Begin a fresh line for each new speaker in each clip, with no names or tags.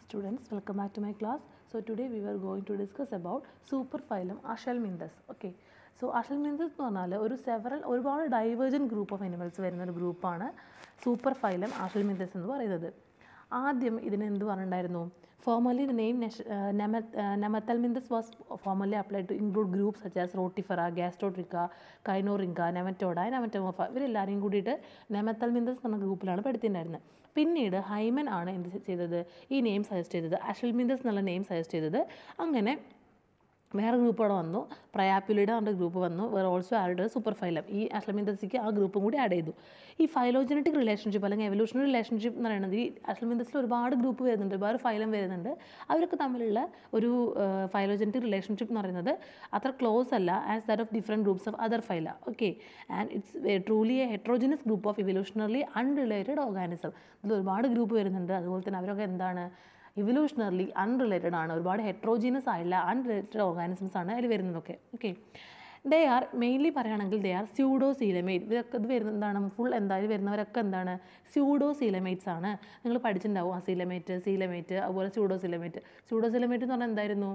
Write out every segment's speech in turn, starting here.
Students, welcome back to my class. So today we were going to discuss about superphylum Ashelminthus. Okay. So Aschelminthes എന്ന് പറഞ്ഞാൽ ഒരു several ഒരുപാട് divergent group of animals വരുന്ന ഒരു ഗ്രൂപ്പാണ് super phylum ആഷൽമിന്തസ് എന്ന് പറയുന്നത് ആദ്യം ഇതിന് എന്ത് പറഞ്ഞിട്ടുണ്ടായിരുന്നു formerly the name Nemathelminthes was formerly apply to include group such as Rotifera Gastrotricha Kinorhyncha Nematoda Nematomorpha ഇവരെല്ലാവരെയും കൂടിയിട്ട് നെമത്തൽമിന്തസ് എന്ന ഗ്രൂപ്പിലാണ് പെടുത്തിയിട്ടുണ്ടായിരുന്നത് പിന്നീട് ഹൈമൻ ആണ് എന്ത് ചെയ്തത് ഈ നെയിം സജസ്റ്റ് ചെയ്തത് അഷൽമിന്തസ് എന്നുള്ള നെയിം സജസ്റ്റ് ചെയ്തത് അങ്ങനെ വേറെ ഗ്രൂപ്പ് അവിടെ വന്നു പ്രയാപ്പുലിയുടെ പറഞ്ഞ ഗ്രൂപ്പ് വന്നു വേറെ ഓൾസോ ആഡ് സൂപ്പർ ഫൈലം ഈ അഷ്ലമിന്തസിക്ക് ആ ഗ്രൂപ്പും കൂടി ആഡ് ചെയ്തു ഈ ഫൈലോജനറ്റിക് റിലേഷൻഷിപ്പ് അല്ലെങ്കിൽ എവല്യൂഷണറി റിലേഷൻഷിപ്പ് എന്ന് പറയുന്നത് ഈ അഷ്ലമിന്തസിൽ ഒരുപാട് ഗ്രൂപ്പ് വരുന്നുണ്ട് ഒരുപാട് ഫൈലം വരുന്നുണ്ട് അവരൊക്കെ തമ്മിലുള്ള ഒരു ഫൈലോജനറ്റിക് റിലേഷൻഷിപ്പ് എന്ന് പറയുന്നത് അത്ര ക്ലോസ് അല്ല as that of different groups of other phyla okay and it's truly a heterogeneous group of evolutionary unrelated organism ഇതിൽ ഒരുപാട് ഗ്രൂപ്പ് വരുന്നുണ്ട് അതുപോലെ തന്നെ അവരൊക്കെ എന്താണ് ഇവല്യൂഷണർലി അൺറിലേറ്റഡ് ആണ് ഒരുപാട് ഹെട്രോജീനസ് ആയിട്ടുള്ള അൺറിലേറ്റഡ് ഓർഗാനിസംസ് ആണ് അതിൽ വരുന്നതൊക്കെ ഓക്കെ ദേ ആർ മെയിൻലി പറയുകയാണെങ്കിൽ ദേ ആർ സ്യൂഡോ സീലമേറ്റ് ഇതൊക്കെ ഇത് വരുന്ന എന്താണ് ഫുൾ എന്തായാലും വരുന്നവരൊക്കെ എന്താണ് സ്യൂഡോ സീലമേറ്റ്സ് ആണ് നിങ്ങൾ പഠിച്ചിട്ടുണ്ടാവും ആ സീലമേറ്റ് സീലമേറ്റ് അതുപോലെ സ്യൂഡോ സീലമേറ്റ് സ്യൂഡോ സീലമേറ്റ് എന്ന് പറഞ്ഞാൽ എന്തായിരുന്നു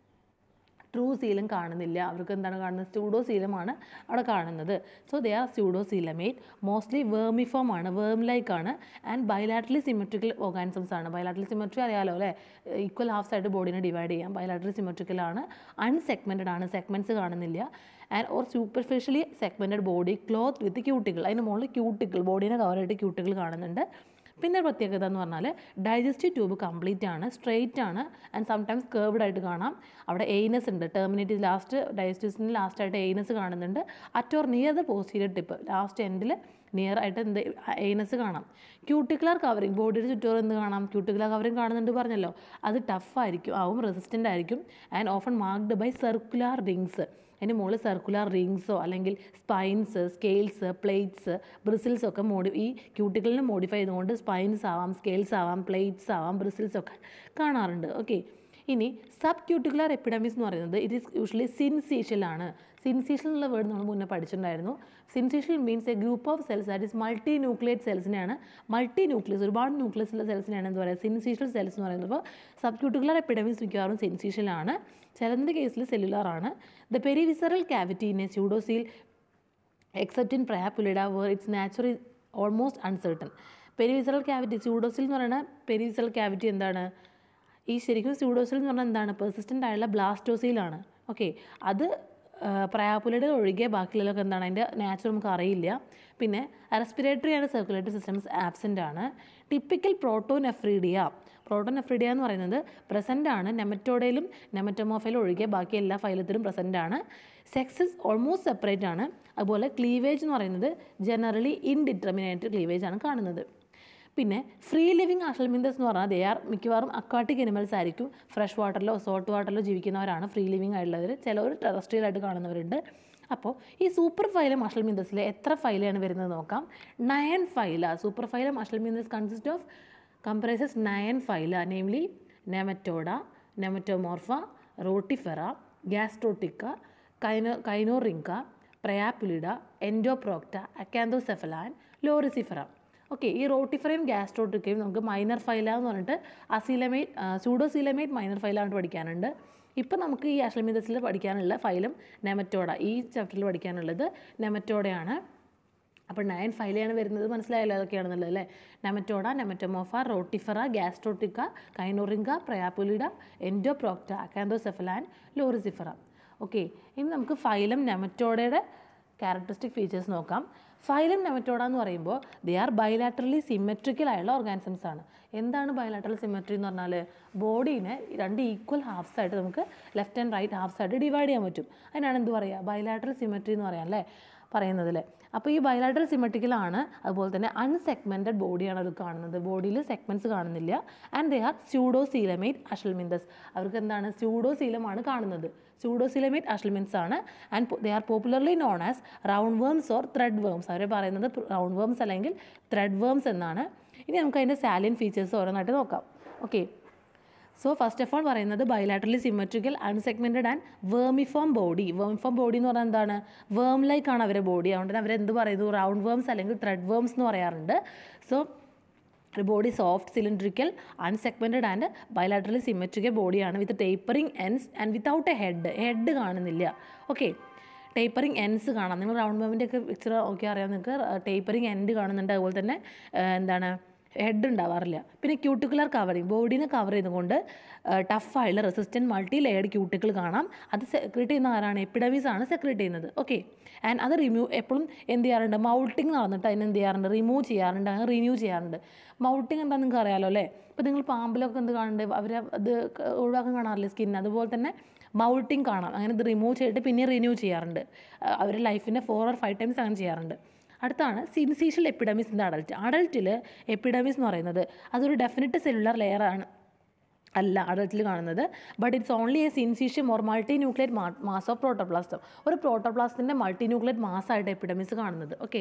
ട്രൂ സീലം കാണുന്നില്ല അവർക്ക് എന്താണ് കാണുന്നത് സ്യൂഡോ സീലമാണ് അവിടെ കാണുന്നത് so they are pseudocoelomate mostly vermiform ആണ് വേം ലൈക്ക് ആണ് ആൻഡ് ബയലാട്രലി സിമെട്രിക്കൽ ഓർഗാനിസംസ് ആണ് ബയലാട്രലി സിമെട്രി അറിയാലോ അല്ലേ ഈക്വൽ ഹാഫ് സൈഡ് ബോഡിനെ ഡിവൈഡ് ചെയ്യാം ബയലാട്രലി സിമെട്രിക്കൽ ആണ് അൺസെഗ്മെൻറ്റഡ് ആണ് സെഗ്മെൻറ്റ്സ് കാണുന്നില്ല and or superficially segmented body cloth with cuticle അതിന് മുകളിൽ ക്യൂട്ടികൾ ബോഡീനെ കവർ ചെയ്തിട്ട് ക്യൂട്ടികൾ കാണുന്നുണ്ട് പിന്നെ ഒരു പ്രത്യേകത എന്ന് പറഞ്ഞാൽ ഡൈജസ്റ്റീവ് ട്യൂബ് കംപ്ലീറ്റ് ആണ് സ്ട്രെയിറ്റ് ആണ് ആൻഡ് സംടൈംസ് കേർവ്ഡ് ആയിട്ട് കാണാം അവിടെ എയ്നസ് ഉണ്ട് ടെർമിനേറ്റ് ലാസ്റ്റ് ഡൈജസ്റ്റീവ്സിന് ലാസ്റ്റ് ആയിട്ട് എയ്നസ് കാണുന്നുണ്ട് at or near the posterior tip last എൻഡിൽ നിയർ ആയിട്ട് എന്ത് എയ്നസ് കാണാം ക്യൂട്ടിക്കുലർ കവറിങ് ബോഡിയുടെ ചുറ്റോറ് എന്ത് കാണാം ക്യൂട്ടിക്കുലർ കവറിങ് കാണുന്നുണ്ട് പറഞ്ഞല്ലോ അത് ടഫ് ആയിരിക്കും ആവും റെസിസ്റ്റൻ്റ് ആയിരിക്കും and often marked by circular rings അതിൻ്റെ മുകളിൽ സർക്കുലർ റിങ്സോ അല്ലെങ്കിൽ സ്പൈൻസ് സ്കെയിൽസ് പ്ലേറ്റ്സ് ബ്രിസിൽസ് ഒക്കെ മോഡി ഈ ക്യൂട്ടിക്കലിനെ മോഡിഫൈ ചെയ്തുകൊണ്ട് സ്പൈൻസ് ആവാം സ്കെയിൽസ് ആവാം പ്ലേറ്റ്സ് ആവാം ബ്രിസിൽസ് ഒക്കെ കാണാറുണ്ട് ഓക്കെ ഇനി സബ് ക്യൂട്ടിക്കുലർ എപ്പിഡമിസ് എന്ന് പറയുന്നത് ഇറ്റ് ഈസ് യൂഷ്വലി സിൻസീഷ്യലാണ് സിൻസീഷ്യൽ എന്നുള്ള വേർഡ് നമ്മൾ മുന്നേ പഠിച്ചിട്ടുണ്ടായിരുന്നു syncytial means a group of cells that is multinucleate സെൽസിനെയാണ് മൾട്ടി ന്യൂക്ലിയസ് ഒരുപാട് ന്യൂക്ലിയസ് ഉള്ള സെൽസിനെയാണ് എന്താ പറയുക സിൻസീഷ്യൽ സെൽസ് എന്ന് പറയുന്നത് അപ്പോൾ സബ് ക്യൂട്ടിക്കുലർ എപ്പിഡമിസ് മിക്കവാറും സിൻസീഷ്യലാണ് ചിലതിൻ്റെ കേസിൽ സെല്ലുലാർ ആണ് the perivisceral cavity in a pseudocoel except in Priapulida where it's natural almost uncertain perivisceral cavity pseudocoel എന്ന് പറയുന്നത് പെരിവിസറൽ ക്യാവിറ്റി എന്താണ് ഈ ശരിക്കും സ്യൂഡോസിൽ എന്ന് പറഞ്ഞാൽ എന്താണ് പെർസിസ്റ്റൻ്റ് ആയുള്ള ബ്ലാസ്റ്റോസിലാണ് ഓക്കെ അത് പ്രയാപ്പുലയുടെ ഒഴികെ ബാക്കിയുള്ളതൊക്കെ എന്താണ് അതിൻ്റെ നാച്ചുറൽ നമുക്ക് അറിയില്ല പിന്നെ respiratory and circulatory systems absent ആണ് ടിപ്പിക്കൽ പ്രോട്ടോനെഫ്രീഡിയ പ്രോട്ടോനെഫ്രീഡിയ എന്ന് പറയുന്നത് പ്രസൻ്റ് ആണ് നെമറ്റോഡയിലും നെമറ്റോമോഫയിലും ഒഴികെ ബാക്കി എല്ലാ ഫൈലത്തിലും പ്രസൻ്റ് ആണ് സെക്സസ് ഓൾമോസ്റ്റ് സെപ്പറേറ്റ് ആണ് അതുപോലെ ക്ലീവേജ് എന്ന് പറയുന്നത് ജനറലി ഇൻഡിറ്റർമിനേറ്റ് ക്ലീവേജ് ആണ് കാണുന്നത് പിന്നെ ഫ്രീ ലിവിങ് ആഷൽമിന്തസ് എന്ന് പറഞ്ഞാൽ ദേ ആർ മിക്കവാറും അക്വാട്ടിക് അനിമൽസ് ആയിരിക്കും ഫ്രഷ് വാട്ടറിലോ സോൾട്ട് വാട്ടറിലോ ജീവിക്കുന്നവരാണ് ഫ്രീ ലിവിങ് ആയിട്ടുള്ളവർ ചിലവർ ടെറസ്ട്രിയൽ ആയിട്ട് കാണുന്നവരുണ്ട് അപ്പോൾ ഈ സൂപ്പർ ഫൈലം അഷൽമിന്തസിൽ എത്ര ഫൈലയാണ് വരുന്നത് നോക്കാം nine phyla superphylum Aschelminthes consist of comprises nine phyla namely Nematoda Nematomorpha Rotifera Gastrotricha കൈനോ Kinorhyncha Priapulida Endoprocta Acanthocephalan Loricifera okay ഈ റോട്ടിഫറയും ഗ്യാസ്ട്രോട്ടിക്കയും നമുക്ക് മൈനർ ഫൈല എന്ന് പറഞ്ഞിട്ട് അസീലമേറ്റ് സൂഡോസീലമേറ്റ് മൈനർ ഫൈലായിട്ട് പഠിക്കാനുണ്ട് ഇപ്പം നമുക്ക് ഈ അഷ്ലമിതസിൽ പഠിക്കാനുള്ള ഫൈലും നെമറ്റോഡ ഈ ചാപ്റ്ററിൽ പഠിക്കാനുള്ളത് നെമറ്റോഡയാണ് അപ്പോൾ നയൻ ഫൈലയാണ് വരുന്നത് മനസ്സിലായല്ലോ അതൊക്കെയാണെന്നുള്ളത് അല്ലേ നെമറ്റോഡ നെമറ്റോമോഫ റോട്ടിഫറ ഗ്യാസ്ട്രോട്ടിക്ക കൈനോറിങ്ക Priapulida Endoprocta Acanthocephalan Loricifera okay ഇനി നമുക്ക് ഫൈലം നെമറ്റോഡയുടെ ക്യാരക്ടറിസ്റ്റിക് ഫീച്ചേഴ്സ് നോക്കാം ഫൈലം നെമറ്റോഡ എന്ന് പറയുമ്പോൾ ദേ ആർ ബയലാറ്ററലി സിമെട്രിക്കൽ ആയുള്ള ഓർഗാനിസംസ് ആണ് എന്താണ് ബയലാറ്ററൽ സിമെട്രി എന്ന് പറഞ്ഞാൽ ബോഡീനെ രണ്ട് ഈക്വൽ ഹാഫ്സ് ആയിട്ട് നമുക്ക് ലെഫ്റ്റ് ആൻഡ് റൈറ്റ് ഹാഫ്സ് ആയിട്ട് ഡിവൈഡ് ചെയ്യാൻ പറ്റും അതിനാണ് എന്ത് പറയുക ബയലാറ്ററൽ സിമെട്രി എന്ന് പറയാം അല്ലേ പറയുന്നതിൽ അപ്പോൾ ഈ ബയലാറ്ററൽ സിമെട്രിക്കലാണ് അതുപോലെ തന്നെ അൺസെഗ്മെൻറ്റഡ് ബോഡിയാണ് അത് കാണുന്നത് ബോഡിയിൽ സെഗ്മെൻറ്റ്സ് കാണുന്നില്ല and they are pseudocoelomate Aschelminthes അവർക്ക് എന്താണ് സ്യൂഡോ സീലമാണ് കാണുന്നത് സ്യൂഡോ സീലമേറ്റ് അഷൽമിൻസ് ആണ് and they are popularly known as round worms or thread worms അവർ പറയുന്നത് റൗണ്ട് വേംസ് അല്ലെങ്കിൽ ത്രെഡ് വേംസ് എന്നാണ് ഇനി നമുക്ക് അതിൻ്റെ സാലിയൻ ഫീച്ചേഴ്സ് ഓരോന്നായിട്ട് നോക്കാം okay so first of all പറയുന്നത് bilaterally symmetrical unsegmented and vermiform body vermiform body എന്ന് പറഞ്ഞാൽ എന്താണ് വേം ലൈക്ക് ആണ് അവരുടെ ബോഡി അതുകൊണ്ട് തന്നെ അവരെന്ത് പറയുന്നു റൗണ്ട് വേംസ് അല്ലെങ്കിൽ ത്രെഡ് വേംസ് എന്ന് പറയാറുണ്ട് so body soft cylindrical unsegmented and bilaterally symmetrical ബോഡിയാണ് with tapering ends and without a head head കാണുന്നില്ല ഓക്കെ ടേപ്പറിങ് എൻസ് കാണാം നിങ്ങൾ റൗണ്ട് ബോമിൻ്റെ ഒക്കെ പിക്ചർ നോക്കിയാൽ അറിയാം നിങ്ങൾക്ക് ടേപ്പറിങ് എൻഡ് കാണുന്നുണ്ട് അതുപോലെ തന്നെ ആ, എന്താണ് ഹെഡ് ഉണ്ടാവാറില്ല പിന്നെ ക്യൂട്ടിക്കുലർ കവറിങ് ബോഡീനെ കവർ ചെയ്തുകൊണ്ട് ടഫായുള്ള റെസിസ്റ്റൻറ്റ് മൾട്ടി ലെയർഡ് ക്യൂട്ടിക്കിൾ കാണാം അത് സെക്രേറ്റ് ചെയ്യുന്ന ആരാണ് എപ്പിഡമീസ് ആണ് സെക്രേറ്റ് ചെയ്യുന്നത് ഓക്കെ ആൻഡ് അത് റിമൂവ് എപ്പോഴും എന്ത് ചെയ്യാറുണ്ട് മൗൾട്ടിങ് നടന്നിട്ട് അതിന് എന്ത് ചെയ്യാറുണ്ട് റിമൂവ് ചെയ്യാറുണ്ട് അങ്ങനെ റിന്യൂ ചെയ്യാറുണ്ട് മൗൾട്ടിങ് എന്താ നിങ്ങൾക്ക് അറിയാലോ അല്ലേ ഇപ്പോൾ നിങ്ങൾ പാമ്പിലൊക്കെ എന്ത് കാണുന്നുണ്ട് അവർ അത് ക- ഒഴിവാക്കാൻ കാണാറില്ലേ സ്കിൻ അതുപോലെ തന്നെ മൗൾട്ടിങ് കാണാം അങ്ങനെ ഇത് റിമൂവ് ചെയ്തിട്ട് പിന്നെ റിന്യൂ ചെയ്യാറുണ്ട് അവർ ലൈഫിൻ്റെ ഫോർ ഓർ ഫൈവ് ടൈംസ് അങ്ങനെ ചെയ്യാറുണ്ട് അടുത്താണ് സിൻസീഷ്യൽ എപ്പിഡമിസ് ഇൻ അഡൽറ്റ് അഡൽറ്റിൽ എപ്പിഡമിസ് എന്ന് പറയുന്നത് അതൊരു ഡെഫിനറ്റ് സെല്ലുലാർ ലെയർ ആണ് അല്ല അഡൽറ്റിൽ കാണുന്നത് but it's only a syncytium or multinucleate mass of protoplasm ഒരു പ്രോട്ടോപ്ലാസ്റ്റിൻ്റെ മൾട്ടി ന്യൂക്ലിയറ്റ് മാസമായിട്ട് എപ്പിഡമിസ് കാണുന്നത് ഓക്കെ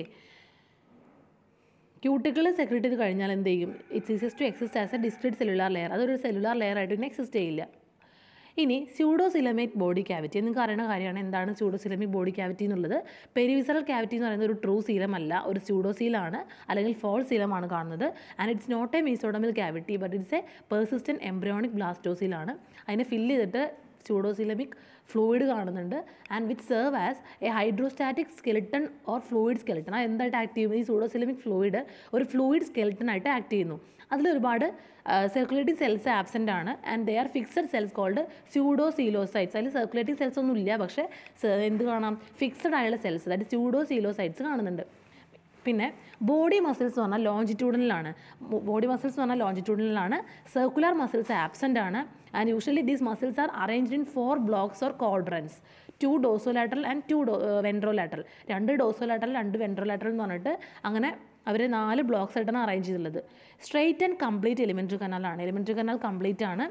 ക്യൂട്ടിക്കിൾ സെക്രേറ്റ് ചെയ്ത് കഴിഞ്ഞാൽ എന്ത് ചെയ്യും it's ceases to exist as a discrete cellular layer അതൊരു സെല്ലുലാർ ലെയർ ആയിട്ട് പിന്നെ എക്സിസ്റ്റ് ചെയ്യില്ല ഇനി സ്യൂഡോസിലമേറ്റ് ബോഡി ക്യാവിറ്റി നിങ്ങൾക്ക് അറിയുന്ന കാര്യമാണ് എന്താണ് സ്യൂഡോസിലമിക് ബോഡി ക്യാവിറ്റി എന്നുള്ളത് പെരിവിസറൽ ക്യാവിറ്റി എന്ന് പറയുന്നത് ഒരു ട്രൂ സീലം അല്ല ഒരു സ്യൂഡോസീലാണ് അല്ലെങ്കിൽ ഫോൾ സീലമാണ് കാണുന്നത് and it's not a mesodermal cavity but it's a persistent embryonic ബ്ലാസ്റ്റോസീലാണ് അതിനെ ഫില്ല് ചെയ്തിട്ട് സ്യൂഡോസിലമിക് ഫ്ലൂയിഡ് കാണുന്നുണ്ട് and which serve as a hydrostatic skeleton or fluid skeleton അത് എന്തായിട്ട് ആക്ട് ചെയ്യും ഈ സൂഡോസിലമിക് ഫ്ലൂയിഡ് ഒരു ഫ്ലൂയിഡ് സ്കെലിട്ടൺ ആയിട്ട് ആക്ട് ചെയ്യുന്നു അതിൽ ഒരുപാട് സർക്കുലേറ്റിംഗ് സെൽസ് ആബ്സെൻ്റ് ആണ് and they are fixed cells called pseudocoelocytes അതിൽ സർക്കുലേറ്റിംഗ് സെൽസ് ഒന്നും ഇല്ല പക്ഷേ സ- എന്ത് കാണാം ഫിക്സഡ് ആയുള്ള സെൽസ് അതായത് സ്യൂഡോ സീലോസൈറ്റ്സ് കാണുന്നുണ്ട് പിന്നെ ബോഡി മസിൽസ് എന്ന് പറഞ്ഞാൽ ലോഞ്ചിറ്റ്യൂഡിനലാണ് ബോഡി മസിൽസ് എന്ന് പറഞ്ഞാൽ ലോഞ്ചിറ്റ്യൂഡിനലാണ് സർക്കുലർ മസിൽസ് ആബ്സെൻ്റ് ആണ് and usually these muscles are arranged in four blocks or quadrants two dorsolateral and two ഡോ വെൻട്രോലാറ്ററൽ രണ്ട് ഡോസോലാറ്ററൽ രണ്ട് വെൻട്രോലാറ്ററൽ എന്ന് പറഞ്ഞിട്ട് അങ്ങനെ അവർ നാല് ബ്ലോക്സ് ആയിട്ടാണ് അറേഞ്ച് ചെയ്തിട്ടുള്ളത് സ്ട്രെയിറ്റ് ആൻഡ് കംപ്ലീറ്റ് എലിമെൻ്ററി കനാലാണ് എലിമെൻ്ററി കനാൽ കംപ്ലീറ്റ് ആണ്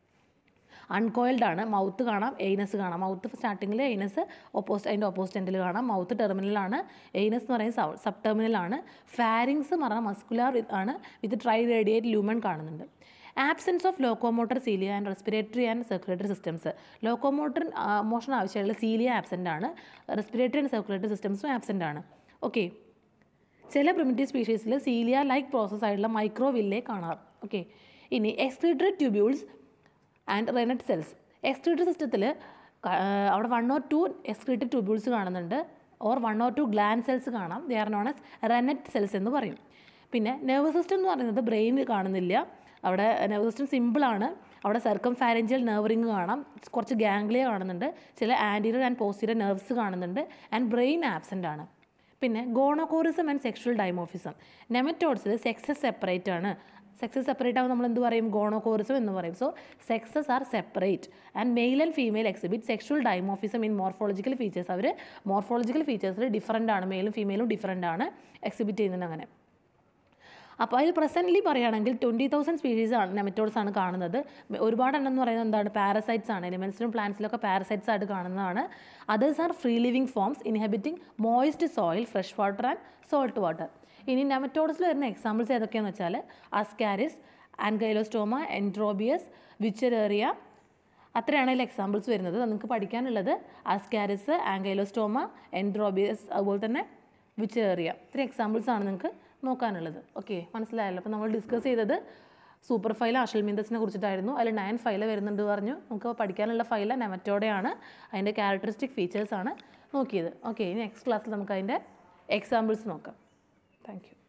അൺകോയിൽഡ് ആണ് മൗത്ത് കാണാം എയ്നസ് കാണാം മൗത്ത് സ്റ്റാർട്ടിങ്ങിൽ എയ്നസ് ഓപ്പോസിറ്റ് അതിൻ്റെ ഓപ്പോസിറ്റ് എൻഡിൽ കാണാം മൗത്ത് ടെർമിനലാണ് എയ്നസ് എന്ന് പറയുന്നത് സബ് ടെർമിനലാണ് ഫാരിങ്സ് എന്ന് പറഞ്ഞാൽ മസ്കുലാർ ആണ് വിത്ത് ട്രൈ റേഡിയേറ്റ് ലൂമൺ കാണുന്നുണ്ട് absence of locomotor cilia and respiratory and circulatory systems locomotor motion ആവശ്യമുള്ള സീലിയ ആബ്സെൻ്റ് ആണ് റെസ്പിറേറ്ററി ആൻഡ് സർക്കുലേറ്ററി സിസ്റ്റംസും ആബ്സെൻ്റ് ആണ് ഓക്കെ ചില പ്രിമിറ്റീവ് സ്പീഷീസിൽ സീലിയ ലൈക്ക് പ്രോസസ് ആയിട്ടുള്ള മൈക്രോവില്ലേ കാണാം ഓക്കെ ഇനി excretory tubules and renette cells excretory സിസ്റ്റത്തിൽ അവിടെ one or two excretory tubules കാണുന്നുണ്ട് or one or two gland cells കാണാം they are known as renette cells എന്ന് പറയും പിന്നെ നെർവസ് സിസ്റ്റം എന്ന് പറയുന്നത് ബ്രെയിൻ കാണുന്നില്ല അവിടെ നെർവസ് സിസ്റ്റം സിമ്പിളാണ് അവിടെ സർക്കം ഫാരഞ്ചിയൽ നെർവ് റിങ് കാണാം കുറച്ച് ഗാംഗ്ലിയ കാണുന്നുണ്ട് ചില ആൻറ്റീരിയർ ആൻഡ് പോസ്റ്റീരിയർ നെർവ്സ് കാണുന്നുണ്ട് ആൻഡ് ബ്രെയിൻ ആബ്സെൻ്റ് ആണ് പിന്നെ ഗോണോകോറിസം ആൻഡ് സെക്ഷൽ ഡൈമോഫിസം നെമറ്റോഡ്സിൽ സെക്സസ് സെപ്പറേറ്റ് ആണ് സെക്സസ് സെപ്പറേറ്റ് ആകുമ്പോൾ നമ്മൾ എന്ത് പറയും ഗോണോകോറിസം എന്ന് പറയും so sexes are separate and male and female exhibit sexual dimorphism in morphological features അവർ മോർഫോളജിക്കൽ ഫീച്ചേഴ്സിൽ ഡിഫറൻ്റ് ആണ് മെയിലും ഫീമെയിലും ഡിഫറൻ്റ് ആണ് എക്സിബിറ്റ് ചെയ്യുന്നത് അങ്ങനെ അപ്പോൾ അതിൽ പ്രസൻ്റ്ലി പറയുകയാണെങ്കിൽ ട്വൻറ്റി തൗസൻഡ് സ്പീഷീസ് ആണ് നെമറ്റോഡ്സ് ആണ് കാണുന്നത് ഒരുപാട് എണ്ണം എന്ന് പറയുന്നത് എന്താണ് പാരസൈറ്റ്സ് ആണ് എലിമെൻസിലും പ്ലാന്റ്സിലൊക്കെ പാരസൈറ്റ്സ് ആയിട്ട് കാണുന്നതാണ് others are free living forms inhabiting moist soil fresh water and salt water ഇനി നെമറ്റോഡ്സിൽ വരുന്ന എക്സാമ്പിൾസ് ഏതൊക്കെയാണെന്ന് വെച്ചാൽ അസ്കാരിസ് ആൻഗൈലോസ്റ്റോമ എൻട്രോബിയസ് വിച്ചറേറിയ അത്രയാണ് അതിൽ എക്സാമ്പിൾസ് വരുന്നത് നിങ്ങൾക്ക് പഠിക്കാനുള്ളത് ആസ്കാരിസ് ആംഗൈലോസ്റ്റോമ എൻഡ്രോബിയസ് അതുപോലെ തന്നെ വിച്ചേറിയ ഇത്രയും എക്സാമ്പിൾസ് ആണ് നിങ്ങൾക്ക് നോക്കാനുള്ളത് ഓക്കെ മനസ്സിലായല്ലോ അപ്പോൾ നമ്മൾ ഡിസ്കസ് ചെയ്തത് സൂപ്പർ ഫൈൽ അഷൽമീന്തസിനെ കുറിച്ചിട്ടായിരുന്നു അതിൽ നയൻ ഫൈല വരുന്നുണ്ട് പറഞ്ഞു നമുക്ക് പഠിക്കാനുള്ള ഫൈല നെമറ്റോടെയാണ് അതിൻ്റെ ക്യാരക്ടറിസ്റ്റിക് ഫീച്ചേഴ്സ് ആണ് നോക്കിയത് ഓക്കെ ഇനി നെക്സ്റ്റ് ക്ലാസ്സിൽ നമുക്ക് അതിൻ്റെ എക്സാമ്പിൾസ് നോക്കാം താങ്ക് യു